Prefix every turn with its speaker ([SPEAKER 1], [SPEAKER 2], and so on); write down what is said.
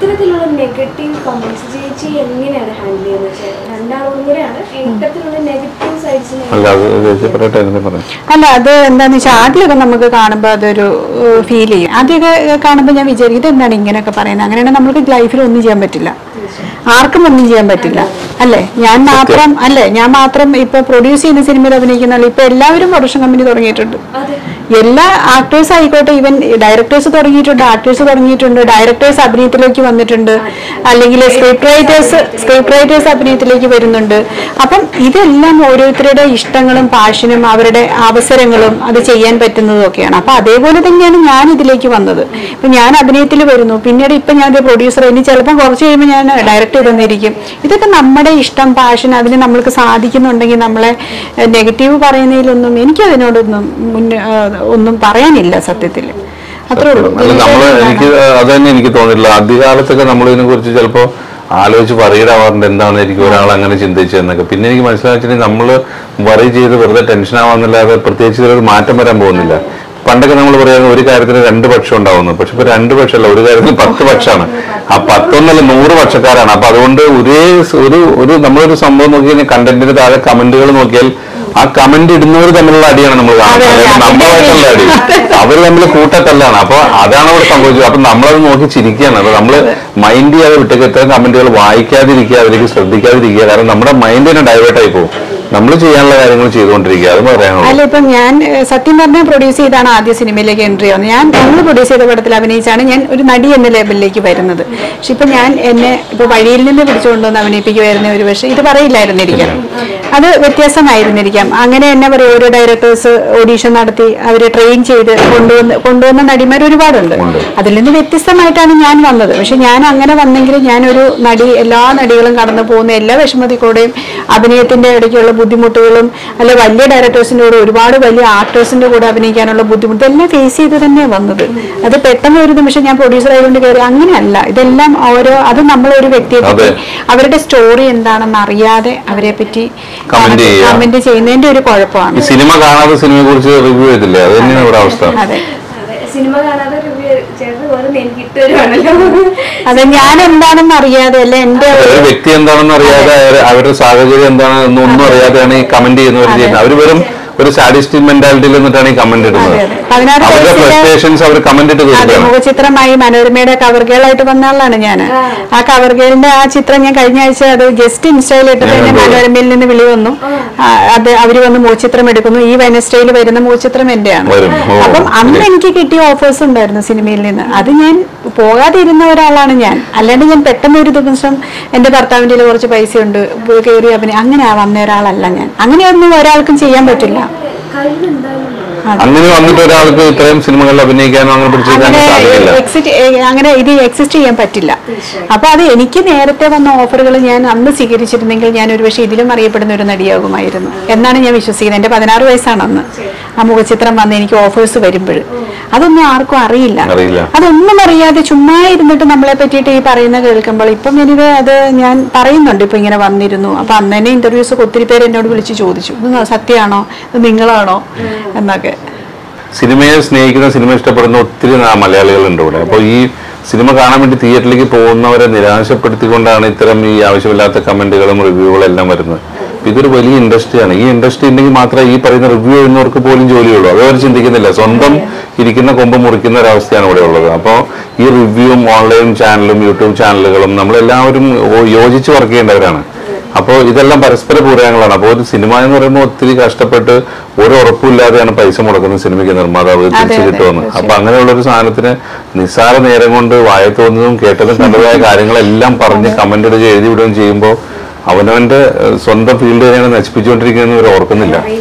[SPEAKER 1] ഇത്തരത്തിലുള്ള negative comments ചേച്ചി എങ്ങനെയാണ് ഹാൻഡിൽ ചെയ്യുന്നത് വെച്ചാൽ രണ്ടാളും കൂടെയാണ് ഇത്തരത്തിലുള്ള നെഗറ്റീവ് സൈഡ്സ്
[SPEAKER 2] അല്ല അത് ചേച്ചി പറയട്ടെ എന്താ പറയാം
[SPEAKER 3] അല്ല അത് എന്താന്ന് വെച്ചാൽ ആദ്യമൊക്കെ നമുക്ക് കാണുമ്പോൾ അതൊരു ഫീൽ ചെയ്യും ആദ്യമൊക്കെ കാണുമ്പോൾ ഞാൻ വിചാരിക്കും ഇതെന്താണ് ഇങ്ങനെയൊക്കെ പറയുന്നത് അങ്ങനെയാണെങ്കിൽ നമുക്ക് ലൈഫിൽ ഒന്നും ചെയ്യാൻ പറ്റില്ല ആർക്കും ഒന്നും ചെയ്യാൻ പറ്റില്ല അല്ലേ ഞാൻ മാത്രം അല്ലേ ഞാൻ മാത്രം ഇപ്പൊ പ്രൊഡ്യൂസ് ചെയ്യുന്ന സിനിമയിൽ അഭിനയിക്കുന്ന ഇപ്പൊ എല്ലാവരും പ്രൊഡക്ഷൻ കമ്പനി തുടങ്ങിയിട്ടുണ്ട്
[SPEAKER 1] അതെ
[SPEAKER 3] എല്ലാ ആക്ടേഴ്സ് ആയിക്കോട്ടെ ഈവൻ ഡയറക്ടേഴ്സ് തുടങ്ങിയിട്ടുണ്ട് ആക്ടേഴ്സ് തുടങ്ങിയിട്ടുണ്ട് ഡയറക്ടേഴ്സ് അഭിനയത്തിലേക്ക് വന്നിട്ടുണ്ട് അല്ലെങ്കിൽ സ്ക്രിപ്റ്റ് റൈറ്റേഴ്സ് സ്ക്രിപ്റ്റ് റൈറ്റേഴ്സ് അഭിനയത്തിലേക്ക് വരുന്നുണ്ട് അപ്പം ഇതെല്ലാം ഓരോരുത്തരുടെ ഇഷ്ടങ്ങളും പാഷനും അവരുടെ അവസരങ്ങളും അത് ചെയ്യാൻ പറ്റുന്നതും ഒക്കെയാണ് അപ്പൊ അതേപോലെ തന്നെയാണ് ഞാൻ ഇതിലേക്ക് വന്നത് ഇപ്പൊ ഞാൻ അഭിനയത്തിൽ വരുന്നു പിന്നീട് ഇപ്പൊ ഞാൻ പ്രൊഡ്യൂസർ ഇനി ചിലപ്പോൾ കുറച്ച് കഴിയുമ്പോൾ ഞാൻ ഡയറക്റ്റ് ചെയ്തെന്നിരിക്കും ഇതൊക്കെ നമ്മുടെ ഇഷ്ടം പാഷൻ അതിന് നമ്മൾക്ക് സാധിക്കുന്നുണ്ടെങ്കിൽ നമ്മളെ നെഗറ്റീവ് പറയുന്നതിലൊന്നും എനിക്ക് അതിനോടൊന്നും മുന്നേ ആ, ഒന്നും പറയാനില്ല സത്യത്തിൽ അത്രേ ഉള്ളൂ
[SPEAKER 2] അല്ല നമ്മള് എനിക്ക് അത് തന്നെ എനിക്ക് തോന്നിയിട്ടില്ല ആദ്യകാലത്തൊക്കെ നമ്മൾ ഇതിനെ കുറിച്ച് ചിലപ്പോ ആലോചിച്ച് പറയിടാവാറുണ്ട് എന്താണെന്നായിരിക്കും ഒരാൾ അങ്ങനെ ചിന്തിച്ചതെന്നൊക്കെ പിന്നെ എനിക്ക് മനസ്സിലാച്ചിട്ടുണ്ടെങ്കിൽ നമ്മള് വറി ചെയ്ത് വെറുതെ ടെൻഷൻ ആവാന്നല്ലാതെ പ്രത്യേകിച്ച് ഇതിലൊരു മാറ്റം വരാൻ പോകുന്നില്ല പണ്ടൊക്കെ നമ്മൾ പറയുന്നത് ഒരു കാര്യത്തിന് രണ്ട് പക്ഷം ഉണ്ടാവുന്നു പക്ഷെ ഇപ്പൊ രണ്ട് പക്ഷമല്ല ഒരു കാര്യത്തിന് പത്ത് പക്ഷമാണ് ആ പത്തൊന്നല്ല നൂറ് പക്ഷക്കാരാണ് അപ്പൊ അതുകൊണ്ട് ഒരേ സ് ഒരു ഒരു നമ്മളൊരു സംഭവം നോക്കി കഴിഞ്ഞാൽ കണ്ടന്റിന് താഴെ കമന്റുകൾ നോക്കിയാൽ ആ കമന്റ് ഇടുന്നവർ തമ്മിലുള്ള അടിയാണ് നമ്മൾ കാണുന്നത്
[SPEAKER 3] അതെ,
[SPEAKER 2] അതായത്
[SPEAKER 3] അതെ.
[SPEAKER 2] നമ്മളായിട്ടുള്ള അടി അവർ തമ്മിൽ കൂട്ടത്തല്ലാണ് അപ്പൊ അതാണ് അവിടെ സംഭവിച്ചത് അപ്പൊ നമ്മളത് നോക്കി ചിരിക്കുകയാണ് അപ്പൊ നമ്മള് മൈൻഡ് ചെയ്യാതെ വിട്ടേക്ക് ഇത്തരം കമന്റുകൾ വായിക്കാതിരിക്കുക അതിലേക്ക് ശ്രദ്ധിക്കാതിരിക്കുക കാരണം നമ്മുടെ മൈൻഡ് തന്നെ ഡൈവേർട്ട് ആയി പോകും നമ്മൾ ചെയ്യാനുള്ള കാര്യങ്ങൾ ചെയ്തുകൊണ്ടിരിക്കുക അത് പറയാനുള്ളൂ
[SPEAKER 3] അല്ല ഇപ്പം ഞാൻ ഏഹ്, സത്യം പറഞ്ഞാൽ പ്രൊഡ്യൂസ് ചെയ്താണ് ആദ്യ സിനിമയിലേക്ക് എൻട്രി ആവുന്നത് ഞാൻ നമ്മൾ പ്രൊഡ്യൂസ് ചെയ്ത പടത്തിൽ അഭിനയിച്ചാണ് ഞാൻ ഒരു നടി എന്ന ലേബലിലേക്ക് വരുന്നത് പക്ഷെ ഇപ്പൊ ഞാൻ എന്നെ ഇപ്പൊ വഴിയിൽ നിന്ന് പിടിച്ചുകൊണ്ടുവന്ന് അഭിനയിപ്പിക്കുമായിരുന്ന ഒരു പക്ഷേ ഇത് പറയില്ലായിരുന്നിരിക്കാം അത് വ്യത്യാസമായിരുന്നിരിക്കാം അങ്ങനെ എന്നെ പറയും ഓരോ ഡയറക്ടേഴ്സ് ഓഡീഷൻ നടത്തി അവരെ ട്രെയിൻ ചെയ്ത് കൊണ്ടുവന്ന് കൊണ്ടുവന്ന നടിമാർ ഒരുപാടുണ്ട് അതിൽ നിന്ന് വ്യത്യസ്തമായിട്ടാണ് ഞാൻ വന്നത് പക്ഷെ ഞാൻ അങ്ങനെ വന്നെങ്കിൽ ഞാനൊരു നടി എല്ലാ നടികളും കടന്നു പോകുന്ന എല്ലാ വിഷമതി കൂടെയും അഭിനയത്തിന്റെ ഇടയ്ക്കുള്ള ബുദ്ധിമുട്ടുകളും അല്ലെ വലിയ ഡയറക്ടേഴ്സിന്റെ കൂടെ ഒരുപാട് വലിയ ആർട്ടിസ്റ്റിന്റെ കൂടെ അഭിനയിക്കാനുള്ള ബുദ്ധിമുട്ട് എല്ലാം ഫേസ് ചെയ്ത് തന്നെയാണ് വന്നത് അത് പെട്ടെന്ന് ഒരു നിമിഷം ഞാൻ പ്രൊഡ്യൂസർ ആയതുകൊണ്ട് കയറി അങ്ങനെയല്ല ഇതെല്ലാം ഓരോ അത് നമ്മളൊരു വ്യക്തിയെ പറ്റി
[SPEAKER 2] അതെ.
[SPEAKER 3] അവരുടെ സ്റ്റോറി എന്താണെന്ന് അറിയാതെ അവരെ പറ്റി
[SPEAKER 2] Comment ചെയ്യുക.
[SPEAKER 3] കമന്റ് ചെയ്യുന്നതിന്റെ ഒരു കുഴപ്പമാണ്
[SPEAKER 2] ഈ സിനിമ കാണാതെ സിനിമയെ കുറിച്ച് റിവ്യൂ ചെയ്തില്ലേ അത് തന്നെയാണ് ഇവിടെ അവസ്ഥ
[SPEAKER 3] അതെ
[SPEAKER 1] അതെ സിനിമ കാണാതെ റിവ്യൂ ചേട്ടൻ ഓരോ എനിക്ക് ഇട്ടുവരുവാണല്ലോ
[SPEAKER 3] അതെ ഞാൻ എന്താണെന്ന് അറിയാതെ അല്ലെ എന്റെ
[SPEAKER 2] ഒരു വ്യക്തി എന്താണെന്ന് അറിയാതെ അവര് അവരുടെ സാഹചര്യം എന്താണെന്ന് ഒന്നും അറിയാതെയാണ് ഈ കമന്റ് ചെയ്യുന്നവർ ചെയ്യുന്നത് അവർ വെറും ഒരു സാഡിസ്റ്റിക് മെന്റാലിറ്റിയിൽ നിന്നിട്ടാണ് ഈ കമന്റ് ഇടുന്നത്
[SPEAKER 3] അതെ, അതെ. പതിനാറ്
[SPEAKER 2] അവരുടെ
[SPEAKER 3] വയസ്സിലെ-
[SPEAKER 2] ഫ്രസ്ട്രേഷൻസ് അവർ കമന്റ് ഇട്ട്
[SPEAKER 3] അതെ
[SPEAKER 2] തീർക്കുകയാണ്
[SPEAKER 3] മുഖചിത്രമായി മനോരമയുടെ കവർ ഗേളായിട്ട് വന്ന ആളാണ് ഞാൻ ആ കവർ ഗേളിന്റെ ആ ചിത്രം ഞാൻ കഴിഞ്ഞ ആഴ്ച അത് ജസ്റ്റ് ഇൻസ്റ്റയിൽ ഇട്ടിട്ട്
[SPEAKER 2] ഞാൻ
[SPEAKER 3] തന്നെ
[SPEAKER 2] കണ്ടു.
[SPEAKER 3] മനോരമയിൽ നിന്ന് വിളി വന്നു ആ, അത് അവര് വന്ന് മുഖചിത്രം എടുക്കുന്നു ഈ വെനസ്ഡേയിൽ വരുന്ന മുഖചിത്രം എന്റെയാണ്
[SPEAKER 2] വരും. ഓ,
[SPEAKER 3] അപ്പം അന്ന്
[SPEAKER 2] ശരി.
[SPEAKER 3] എനിക്ക് കിട്ടിയ ഓഫേഴ്സ് ഉണ്ടായിരുന്നു സിനിമയിൽ നിന്ന് അത് ഞാൻ പോകാതിരുന്ന ഒരാളാണ് ഞാൻ അല്ലാണ്ട് ഞാൻ പെട്ടെന്ന് ഒരു ദിവസം എന്റെ ഭർത്താവിന്റെ കയ്യില് കുറച്ച് പൈസ ഉണ്ട് കയറി അഭിനയം അങ്ങനെ വന്ന ഒരാളല്ല ഞാൻ അങ്ങനെയൊന്നും ഒരാൾക്കും ചെയ്യാൻ പറ്റില്ല
[SPEAKER 1] കഴിവ് എന്തായാലും
[SPEAKER 2] അങ്ങനെ വന്നിട്ട് ഒരാൾക്ക് ഇത്രയും സിനിമകളിൽ അഭിനയിക്കാനോ അങ്ങനെ പിടിച്ചെടുക്കാനോ
[SPEAKER 3] അങ്ങനെ
[SPEAKER 2] സാധിക്കില്ല
[SPEAKER 3] എക്സിറ്റ് അങ്ങനെ ഇത് എക്സിസ്റ്റ് ചെയ്യാൻ പറ്റില്ല അപ്പൊ അത് എനിക്ക് നേരത്തെ വന്ന ഓഫറുകൾ ഞാൻ അന്ന് സ്വീകരിച്ചിരുന്നെങ്കിൽ ഞാൻ ഒരുപക്ഷെ ഇതിലും അറിയപ്പെടുന്ന ഒരു നടിയാകുമായിരുന്നു എന്നാണ് ഞാൻ വിശ്വസിക്കുന്നത് എന്റെ പതിനാറ് വയസ്സാണ് അന്ന് ആ മുഖചിത്രം വന്ന് എനിക്ക് ഓഫേഴ്സ് വരുമ്പോൾ അതൊന്നും ആർക്കും അറിയില്ല
[SPEAKER 2] അറിയില്ല.
[SPEAKER 3] അതൊന്നും അറിയാതെ ചുമ്മാ ഇരുന്നിട്ട് നമ്മളെ പറ്റിയിട്ട് ഈ പറയുന്ന കേൾക്കുമ്പോൾ ഇപ്പം എനിക്ക് അത് ഞാൻ പറയുന്നുണ്ട് ഇപ്പൊ ഇങ്ങനെ വന്നിരുന്നു അപ്പൊ അന്ന് തന്നെ ഇന്റർവ്യൂസ് ഒക്കെ ഒത്തിരി പേര് എന്നോട് വിളിച്ച് ചോദിച്ചു ഇത് സത്യമാണോ ഇത് നിങ്ങളാണോ എന്നൊക്കെ
[SPEAKER 2] സിനിമയെ സ്നേഹിക്കുന്ന സിനിമ ഇഷ്ടപ്പെടുന്ന ഒത്തിരി നാ- മലയാളികളുണ്ട് ഇവിടെ അപ്പോൾ ഈ സിനിമ കാണാൻ വേണ്ടി തിയേറ്ററിലേക്ക് പോകുന്നവരെ നിരാശപ്പെടുത്തിക്കൊണ്ടാണ് ഇത്തരം ഈ ആവശ്യമില്ലാത്ത കമന്റുകളും റിവ്യൂകളും എല്ലാം വരുന്നത് അപ്പൊ ഇതൊരു വലിയ ഇൻഡസ്ട്രിയാണ് ഈ ഇൻഡസ്ട്രി ഉണ്ടെങ്കിൽ മാത്രമേ ഈ പറയുന്ന റിവ്യൂ ചെയ്യുന്നവർക്ക് പോലും ജോലിയുള്ളൂ അത് അവർ ചിന്തിക്കുന്നില്ല സ്വന്തം ഇരിക്കുന്ന കൊമ്പ് മുറിക്കുന്ന ഒരവസ്ഥയാണ് ഇവിടെ ഉള്ളത് അപ്പോൾ ഈ റിവ്യൂവും ഓൺലൈൻ ചാനലും യൂട്യൂബ് ചാനലുകളും നമ്മളെല്ലാവരും ഓ- യോജിച്ച് വർക്ക് ചെയ്യേണ്ടവരാണ് അപ്പോൾ ഇതെല്ലാം പരസ്പര പൂരകങ്ങളാണ് അപ്പോൾ ഒരു സിനിമ എന്ന് പറയുമ്പോൾ ഒത്തിരി കഷ്ടപ്പെട്ട് ഒരു ഉറപ്പില്ലാതെയാണ് പൈസ മുടക്കുന്ന സിനിമയ്ക്ക് നിർമ്മാതാവ് തിരിച്ചു
[SPEAKER 3] അതെ,
[SPEAKER 2] കിട്ടുമെന്ന് അപ്പൊ അങ്ങനെയുള്ള ഒരു സാധനത്തിന് നിസ്സാര നേരം കൊണ്ട് വായ തോന്നുന്നതും കേട്ടതും കണ്ടതായ കാര്യങ്ങളെല്ലാം പറഞ്ഞ് കമന്റ് ഇടുകയും എഴുതി വിടുകയും ചെയ്യുമ്പോൾ അവനവന്റെ ഏഹ്, സ്വന്തം ഫീൽഡ് തന്നെയാണ് നശിപ്പിച്ചുകൊണ്ടിരിക്കുന്നതെന്ന് ഇവർ ഓർക്കുന്നില്ല